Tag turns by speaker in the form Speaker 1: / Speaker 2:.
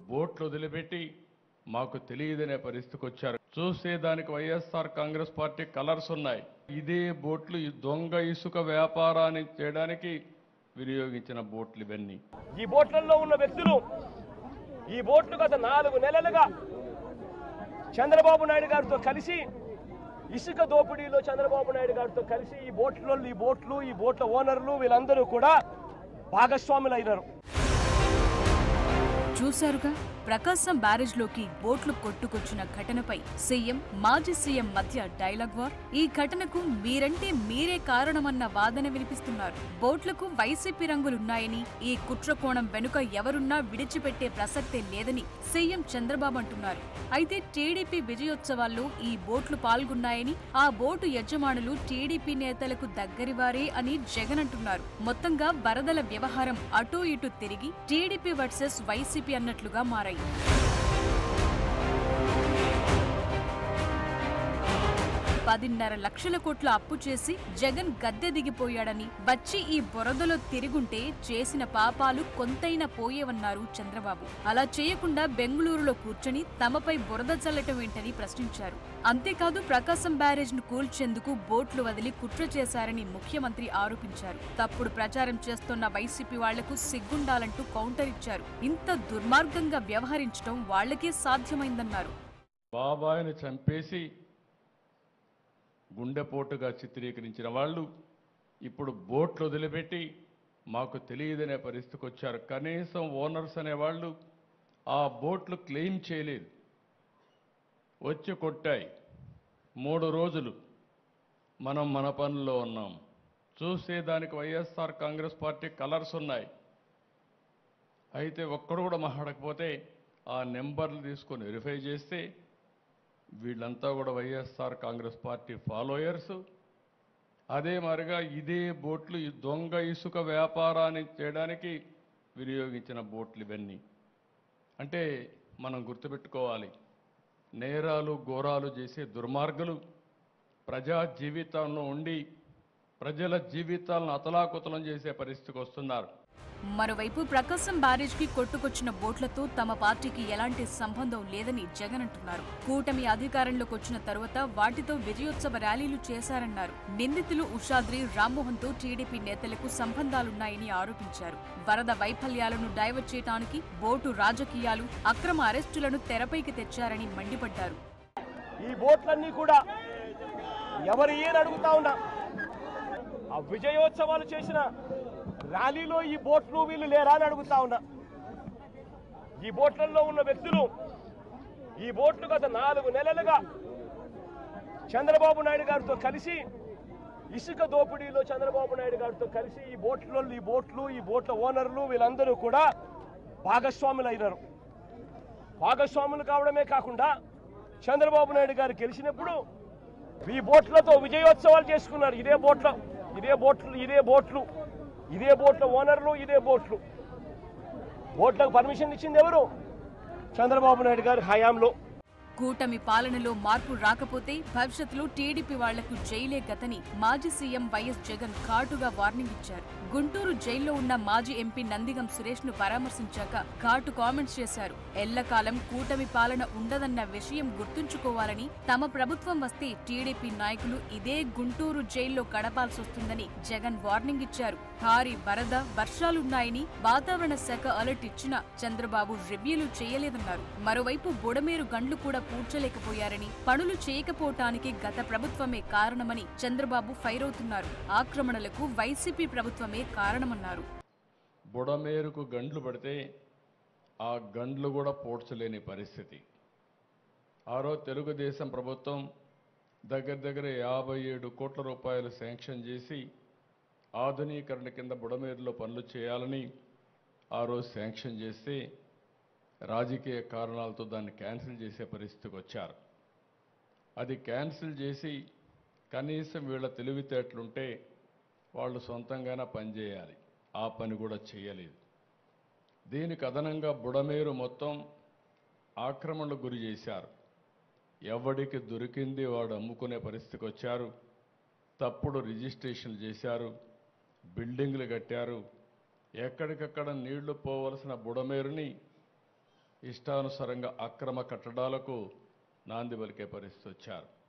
Speaker 1: బోట్లు వదిలిపెట్టి మాకు తెలియదనే పరిస్థితికి వచ్చారు చూస్తే దానికి వైఎస్ఆర్ కాంగ్రెస్ పార్టీ కలర్స్ ఉన్నాయి ఇదే బోట్లు ఈ దొంగ ఇసుక వ్యాపారాన్ని చేయడానికి వినియోగించిన బోట్లు ఇవన్నీ
Speaker 2: ఈ బోట్లలో ఉన్న వ్యక్తులు ఈ బోట్లు గత నాలుగు నెలలుగా చంద్రబాబు నాయుడు గారితో కలిసి ఇసుక దోపిడీలో చంద్రబాబు నాయుడు గారితో కలిసి ఈ బోట్లో ఈ బోట్లు ఈ బోట్ల ఓనర్లు వీళ్ళందరూ కూడా భాగస్వాములు అయినారు
Speaker 3: చూశారుగా ప్రకాశం బ్యారేజ్లోకి బోట్లు కొట్టుకొచ్చిన ఘటనపై సీఎం మాజీ సీఎం మధ్య డైలాగ్ వార్ ఈ ఘటనకు మీరంటే మీరే కారణమన్న వాదన వినిపిస్తున్నారు బోట్లకు వైసీపీ రంగులున్నాయని ఈ కుట్ర కోణం వెనుక ఎవరున్నా విడిచిపెట్టే ప్రసక్తే లేదని సీఎం చంద్రబాబు అంటున్నారు అయితే టీడీపీ విజయోత్సవాల్లో ఈ బోట్లు పాల్గొన్నాయని ఆ బోటు యజమానులు టీడీపీ నేతలకు దగ్గరివారే అని జగన్ అంటున్నారు మొత్తంగా వరదల వ్యవహారం అటూ ఇటూ తిరిగి టీడీపీ వర్సెస్ వైసీపీ అన్నట్లుగా మారాయి పదిన్నర లక్షల కోట్ల అప్పు చేసి జగన్ గద్దె దిగిపోయాడని వచ్చి ఈ బురదలో తిరుగుంటే చేసిన పాపాలు కొంతైనా పోయేవన్నారు చంద్రబాబు అలా చేయకుండా బెంగళూరులో కూర్చొని తమపై బురద చల్లటం ఏంటని ప్రశ్నించారు అంతేకాదు ప్రకాశం బ్యారేజ్ ను కూల్చేందుకు బోట్లు వదిలి కుట్ర చేశారని ముఖ్యమంత్రి ఆరోపించారు తప్పుడు ప్రచారం చేస్తున్న వైసీపీ వాళ్లకు సిగ్గుండాలంటూ కౌంటర్ ఇచ్చారు ఇంత దుర్మార్గంగా వ్యవహరించడం వాళ్లకే సాధ్యమైందన్నారు
Speaker 1: బాబాయిని చంపేసి గుండెపోటుగా చిత్రీకరించిన వాళ్ళు ఇప్పుడు బోట్లు వదిలిపెట్టి మాకు తెలియదనే పరిస్థితికి వచ్చారు కనీసం ఓనర్స్ అనేవాళ్ళు ఆ బోట్లు క్లెయిమ్ చేయలేదు వచ్చి కొట్టాయి మూడు రోజులు మనం మన పనిలో ఉన్నాం చూస్తే దానికి వైఎస్ఆర్ కాంగ్రెస్ పార్టీ కలర్స్ ఉన్నాయి అయితే ఒక్కడు కూడా మాట్లాడకపోతే ఆ నెంబర్లు తీసుకొని వెరిఫై చేస్తే వీళ్ళంతా కూడా వైఎస్ఆర్ కాంగ్రెస్ పార్టీ ఫాలోయర్స్ అదే మాదిరిగా ఇదే బోట్లు ఈ దొంగ ఇసుక వ్యాపారాన్ని చేయడానికి వినియోగించిన బోట్లు ఇవన్నీ అంటే మనం గుర్తుపెట్టుకోవాలి నేరాలు ఘోరాలు చేసే దుర్మార్గులు ప్రజా జీవితంలో ఉండి ప్రజల జీవితాలను అతలాకుతలం చేసే పరిస్థితికి వస్తున్నారు
Speaker 3: మరోవైపు ప్రకాశం బ్యారేజ్ కి కొట్టుకొచ్చిన బోట్లతో తమ పార్టీకి ఎలాంటి సంబంధం లేదని జగన్ అంటున్నారు కూటమి అధికారంలోకి వచ్చిన తరువాత వాటితో విజయోత్సవ ర్యాలీలు చేశారన్నారు నిందితులు ఉషాద్రి రామ్మోహన్ తో టీడీపీ నేతలకు సంబంధాలున్నాయని ఆరోపించారు వరద వైఫల్యాలను డైవర్ట్ చేయడానికి బోటు రాజకీయాలు అక్రమ అరెస్టులను తెరపైకి తెచ్చారని మండిపడ్డారు
Speaker 2: ఈ బోట్లన్నీ కూడా ఎవరు ఏని అడుగుతా ఉన్నా ఆ విజయోత్సవాలు చేసిన ర్యాలీలో ఈ బోట్లు వీళ్ళు లేరా అని అడుగుతా ఉన్నా ఈ బోట్లలో ఉన్న వ్యక్తులు ఈ బోట్లు గత నాలుగు నెలలుగా చంద్రబాబు నాయుడు గారితో కలిసి ఇసుక దోపిడీలో చంద్రబాబు నాయుడు గారితో కలిసి ఈ బోట్లో ఈ బోట్లు ఈ బోట్ల ఓనర్లు వీళ్ళందరూ కూడా భాగస్వాములు అయినారు భాగస్వాములు కావడమే కాకుండా చంద్రబాబు నాయుడు గారు గెలిచినప్పుడు ఈ బోట్లతో విజయోత్సవాలు చేసుకున్నారు ఇదే బోట్ల ఇదే బోట్లు ఇదే బోట్లు ఇదే బోట్ల ఓనర్లు ఇదే బోట్లు బోట్లకు పర్మిషన్ ఇచ్చింది ఎవరు చంద్రబాబు నాయుడు గారి హయాంలో
Speaker 3: కూటమి పాలనలో మార్పు రాకపోతే భవిష్యత్తులో టీడీపీ వాళ్లకు జైలే గతని మాజీ సీఎం వైఎస్ జగన్ ఘాటుగా వార్నింగ్ ఇచ్చారు గుంటూరు జైల్లో ఉన్న మాజీ ఎంపీ నందిగం సురేష్ ను పరామర్శించాక ఘాటు కామెంట్స్ చేశారు ఎల్లకాలం కూటమి పాలన ఉండదన్న విషయం గుర్తుంచుకోవాలని తమ ప్రభుత్వం వస్తే టీడీపీ నాయకులు ఇదే గుంటూరు జైల్లో గడపాల్సి వస్తుందని జగన్ వార్నింగ్ ఇచ్చారు భారీ వరద వర్షాలున్నాయని వాతావరణ శాఖ అలర్ట్ ఇచ్చినా చంద్రబాబు రివ్యూలు చేయలేదన్నారు మరోవైపు బుడమేరు గండ్లు కూడా పూడ్చలేకపోయారని పనులు చేయకపోవటానికి గత ప్రభుత్వమే కారణమని చంద్రబాబు ఫైర్ అవుతున్నారు ఆక్రమణలకు వైసీపీ ప్రభుత్వమే కారణమన్నారు
Speaker 1: బుడమేరుకు గండ్లు పడితే ఆ గండ్లు కూడా పోడ్చలేని పరిస్థితి ఆ రోజు తెలుగుదేశం ప్రభుత్వం దగ్గర దగ్గర యాభై ఏడు కోట్ల రూపాయలు శాంక్షన్ చేసి ఆధునీకరణ కింద బుడమేరులో పనులు చేయాలని ఆ రోజు శాంక్షన్ చేస్తే రాజకీయ కారణాలతో దాన్ని క్యాన్సిల్ చేసే పరిస్థితికి వచ్చారు అది క్యాన్సిల్ చేసి కనీసం వీళ్ళ తెలివితేటలుంటే వాళ్ళు సొంతంగానే పనిచేయాలి ఆ పని కూడా చేయలేదు దీనికి అదనంగా బుడమేరు మొత్తం ఆక్రమణకు గురి చేశారు ఎవడికి దొరికింది వాడు అమ్ముకునే పరిస్థితికి వచ్చారు తప్పుడు రిజిస్ట్రేషన్లు చేశారు బిల్డింగ్లు కట్టారు ఎక్కడికక్కడ నీళ్లు పోవలసిన బుడమేరుని ఇష్టానుసారంగా అక్రమ కట్టడాలకు నాంది పలికే పరిస్థితి వచ్చారు